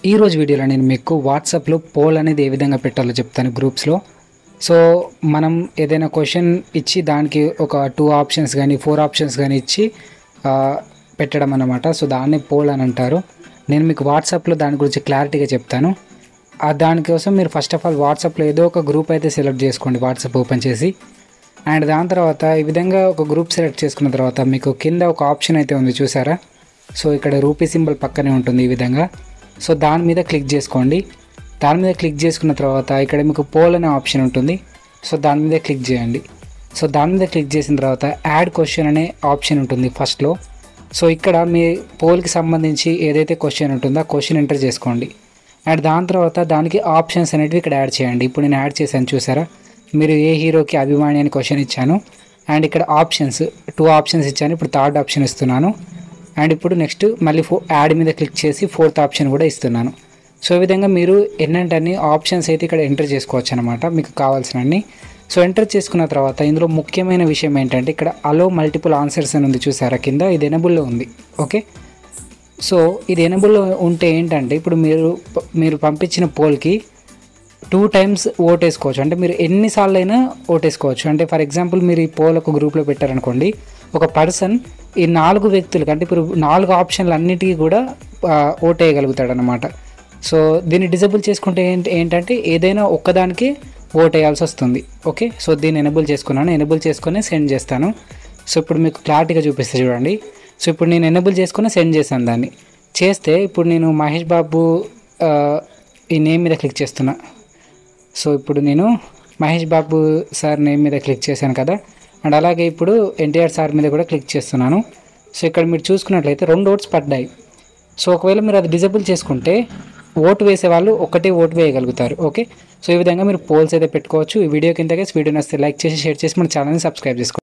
ఈ రోజు వీడియోలో నేను మీకు వాట్సాప్లో పోల్ అనేది ఏ విధంగా పెట్టాలో చెప్తాను గ్రూప్స్లో సో మనం ఏదైనా క్వశ్చన్ ఇచ్చి దానికి ఒక టూ ఆప్షన్స్ కానీ ఫోర్ ఆప్షన్స్ కానీ ఇచ్చి ఆ, పెట్టడం అన్నమాట సో దాన్ని పోల్ అని అంటారు నేను మీకు వాట్సాప్లో దాని గురించి క్లారిటీగా చెప్తాను ఆ దానికోసం మీరు ఫస్ట్ ఆఫ్ ఆల్ వాట్సాప్లో ఏదో ఒక గ్రూప్ అయితే సెలెక్ట్ చేసుకోండి వాట్సాప్ ఓపెన్ చేసి అండ్ దాని తర్వాత ఈ విధంగా ఒక గ్రూప్ సెలెక్ట్ చేసుకున్న తర్వాత మీకు కింద ఒక ఆప్షన్ అయితే ఉంది చూసారా సో ఇక్కడ రూపీ సింబల్ పక్కనే ఉంటుంది ఈ విధంగా సో దాని మీద క్లిక్ చేసుకోండి దాని మీద క్లిక్ చేసుకున్న తర్వాత ఇక్కడ మీకు పోల్ అనే ఆప్షన్ ఉంటుంది సో దాని మీద క్లిక్ చేయండి సో దాని మీద క్లిక్ చేసిన తర్వాత యాడ్ క్వశ్చన్ అనే ఆప్షన్ ఉంటుంది ఫస్ట్లో సో ఇక్కడ మీ పోల్కి సంబంధించి ఏదైతే క్వశ్చన్ ఉంటుందో ఆ క్వశ్చన్ ఎంటర్ చేసుకోండి అండ్ దాని తర్వాత దానికి ఆప్షన్స్ అనేటివి ఇక్కడ యాడ్ చేయండి ఇప్పుడు నేను యాడ్ చేశాను చూసారా మీరు ఏ హీరోకి అభిమాని అని క్వశ్చన్ ఇచ్చాను అండ్ ఇక్కడ ఆప్షన్స్ టూ ఆప్షన్స్ ఇచ్చాను ఇప్పుడు థర్డ్ ఆప్షన్ ఇస్తున్నాను అండ్ ఇప్పుడు నెక్స్ట్ మళ్ళీ ఫో యాడ్ మీద క్లిక్ చేసి ఫోర్త్ ఆప్షన్ కూడా ఇస్తున్నాను సో ఈ విధంగా మీరు ఎన్నంటే అన్ని ఆప్షన్స్ అయితే ఇక్కడ ఎంటర్ చేసుకోవచ్చు అనమాట మీకు కావాల్సినన్ని సో ఎంటర్ చేసుకున్న తర్వాత ఇందులో ముఖ్యమైన విషయం ఏంటంటే ఇక్కడ అలో మల్టిపుల్ ఆన్సర్స్ అని ఉంది చూసారా కింద ఇది ఎనబుల్లో ఉంది ఓకే సో ఇది ఎనబుల్లో ఉంటే ఏంటంటే ఇప్పుడు మీరు మీరు పంపించిన పోల్కి టూ టైమ్స్ ఓటేసుకోవచ్చు అంటే మీరు ఎన్నిసార్లు అయినా ఓటేసుకోవచ్చు అంటే ఫర్ ఎగ్జాంపుల్ మీరు ఈ పోల్ ఒక గ్రూప్లో పెట్టారనుకోండి ఒక పర్సన్ ఈ నాలుగు వ్యక్తులకి అంటే ఇప్పుడు నాలుగు ఆప్షన్లు అన్నిటికీ కూడా ఆ, ఓటేయగలుగుతాడు అనమాట సో దీన్ని డిజేబుల్ చేసుకుంటే ఏంటి ఏంటంటే ఏదైనా ఒక్కదానికి ఓట్ వేయాల్సి వస్తుంది ఓకే సో దీన్ని ఎనబుల్ చేసుకున్నాను ఎనబుల్ చేసుకొని సెండ్ చేస్తాను సో ఇప్పుడు మీకు క్లారిటీగా చూపిస్తే చూడండి సో ఇప్పుడు నేను ఎనబుల్ చేసుకొని సెండ్ చేశాను దాన్ని చేస్తే ఇప్పుడు నేను మహేష్ బాబు ఆ, ఈ నేమ్ మీద క్లిక్ చేస్తున్నా సో ఇప్పుడు నేను మహేష్ బాబు సార్ నేమ్ మీద క్లిక్ చేశాను కదా అండ్ అలాగే ఇప్పుడు ఎన్టీఆర్ సార్ మీద కూడా క్లిక్ చేస్తున్నాను సో ఇక్కడ మీరు చూసుకున్నట్లయితే రెండు ఓట్స్ పడ్డాయి సో ఒకవేళ మీరు అది డిజేబుల్ చేసుకుంటే ఓటు వేసే వాళ్ళు ఒకటే ఓటు వేయగలుగుతారు ఓకే సో ఈ విధంగా మీరు పోల్స్ అయితే పెట్టుకోవచ్చు ఈ వీడియో కింద వీడియో నచ్చితే లైక్ చేసి షేర్ చేసి మన ఛానల్ని సబ్స్క్రైబ్ చేసుకోండి